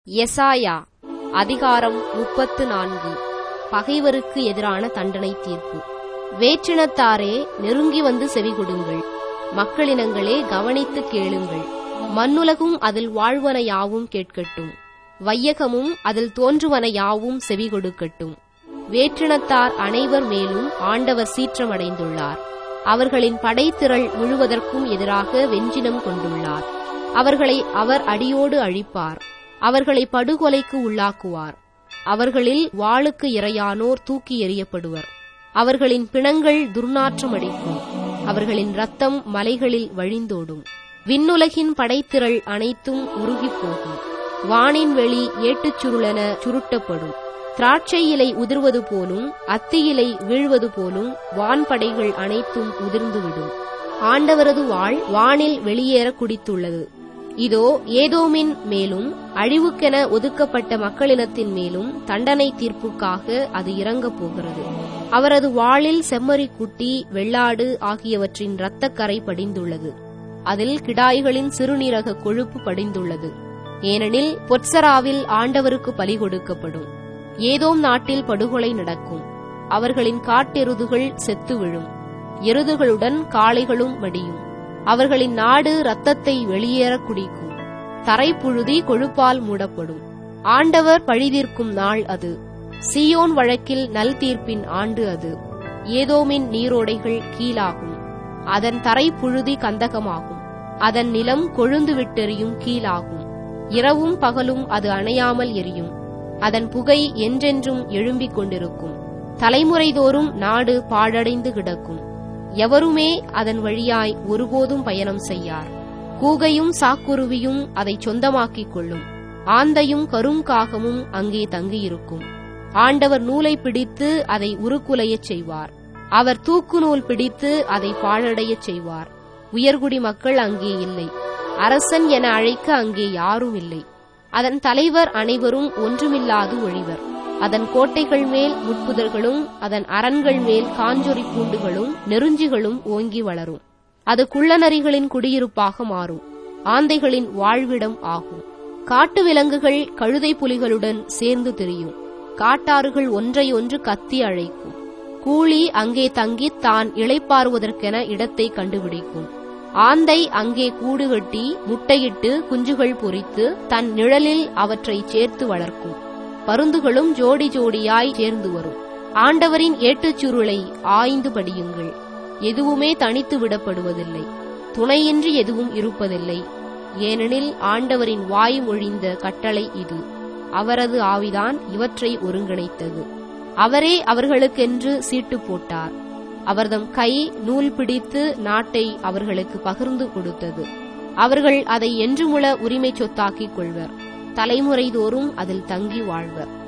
எசாயா அதிகாரம் முப்பத்து நான்கு பகைவருக்கு எதிரான தண்டனை தீர்ப்பு வேற்றினத்தாரே நெருங்கி வந்து செவிகொடுங்கள் மக்களினங்களே கவனித்துக் கேளுங்கள் மண்ணுலகும் அதில் வாழ்வன யாவும் கேட்கட்டும் வையகமும் அதில் தோன்றுவன யாவும் செவிகொடுக்கட்டும் வேற்றினத்தார் அனைவர் மேலும் ஆண்டவர் சீற்றமடைந்துள்ளார் அவர்களின் படைத்திரள் முழுவதற்கும் எதிராக வெஞ்சினம் கொண்டுள்ளார் அவர்களை அவர் அடியோடு அழிப்பார் அவர்களை படுகொலைக்கு உள்ளாக்குவார் அவர்களில் வாளுக்கு இரையானோர் தூக்கி எறியப்படுவர் அவர்களின் பிணங்கள் துர்நாற்றமடிக்கும் அவர்களின் ரத்தம் மலைகளில் வழிந்தோடும் விண்ணுலகின் படைத்திரள் அனைத்தும் உருகிப் போகும் வானின் வெளி ஏட்டுச் சுருளென சுருட்டப்படும் திராட்சை இலை உதிர்வது போலும் அத்தி இலை வீழ்வது போலும் வான்படைகள் அனைத்தும் உதிர்ந்துவிடும் ஆண்டவரது வாழ் வானில் வெளியேற குடித்துள்ளது இதோ ஏதோமின் மேலும் அழிவுக்கென ஒதுக்கப்பட்ட மக்களினத்தின் மேலும் தண்டனை தீர்ப்புக்காக அது இறங்கப் போகிறது அவரது வாளில் செம்மறி குட்டி வெள்ளாடு ஆகியவற்றின் இரத்தக்கரை படிந்துள்ளது அதில் கிடாய்களின் சிறுநீரக கொழுப்பு படிந்துள்ளது ஏனெனில் பொற்சராவில் ஆண்டவருக்கு பலி கொடுக்கப்படும் ஏதோம் நாட்டில் படுகொலை நடக்கும் அவர்களின் காட்டெருதுகள் செத்து விழும் எருதுகளுடன் காளைகளும் மடியும் அவர்களின் நாடு இரத்தத்தை வெளியேற குடிக்கும் தரை புழுதி கொழுப்பால் மூடப்படும் ஆண்டவர் பழிதீர்க்கும் நாள் அது சியோன் வழக்கில் நல் தீர்ப்பின் ஆண்டு அது ஏதோமின் நீரோடைகள் கீழாகும் அதன் தரை புழுதி கந்தகமாகும் அதன் நிலம் கொழுந்து விட்டெறியும் கீழாகும் இரவும் பகலும் அது அணையாமல் எரியும் அதன் புகை என்றென்றும் எழும்பிக் கொண்டிருக்கும் தலைமுறைதோறும் நாடு பாழடைந்து கிடக்கும் எவருமே அதன் வழியாய் ஒருபோதும் பயணம் செய்யார் கூகையும் சாக்குருவியும் அதை சொந்தமாக்கிக் கொள்ளும் ஆந்தையும் கருங்காகமும் அங்கே தங்கியிருக்கும் ஆண்டவர் நூலை பிடித்து அதை உருக்குலையச் செய்வார் அவர் தூக்கு நூல் பிடித்து அதை பாழடையச் செய்வார் உயர்குடி மக்கள் அங்கே இல்லை அரசன் என அழைக்க அங்கே யாரும் இல்லை அதன் தலைவர் அனைவரும் ஒன்றுமில்லாது ஒழிவர் அதன் கோட்டைகள் மேல் முட்புதர்களும் அதன் அரண்கள் மேல் காஞ்சொரி பூண்டுகளும் நெருஞ்சிகளும் ஓங்கி வளரும் அது குள்ளநரிகளின் குடியிருப்பாக மாறும் ஆந்தைகளின் வாழ்விடம் ஆகும் காட்டு விலங்குகள் கழுதை புலிகளுடன் சேர்ந்து திரியும் காட்டாறுகள் ஒன்றையொன்று கத்தி அழைக்கும் கூலி அங்கே தங்கி தான் இளைப்பாறுவதற்கென இடத்தை கண்டுபிடிக்கும் ஆந்தை அங்கே கூடு கட்டி முட்டையிட்டு குஞ்சுகள் பொறித்து தன் நிழலில் அவற்றை சேர்த்து வளர்க்கும் பருந்துகளும் ஜோடி ஜோடியாய் சேர்ந்து வரும் ஆண்டவரின் ஏட்டுச் சுருளை ஆய்ந்து படியுங்கள் எதுவுமே தனித்து விடப்படுவதில்லை துணையின்றி எதுவும் இருப்பதில்லை ஏனெனில் ஆண்டவரின் வாய் மொழிந்த கட்டளை இது அவரது ஆவிதான் இவற்றை ஒருங்கிணைத்தது அவரே அவர்களுக்கென்று சீட்டு போட்டார் அவர்தம் கை நூல் பிடித்து நாட்டை அவர்களுக்கு பகிர்ந்து கொடுத்தது அவர்கள் அதை என்றுமுள உரிமை சொத்தாக்கிக் கொள்வர் தலைமுறைதோறும் அதில் தங்கி வாழ்வர்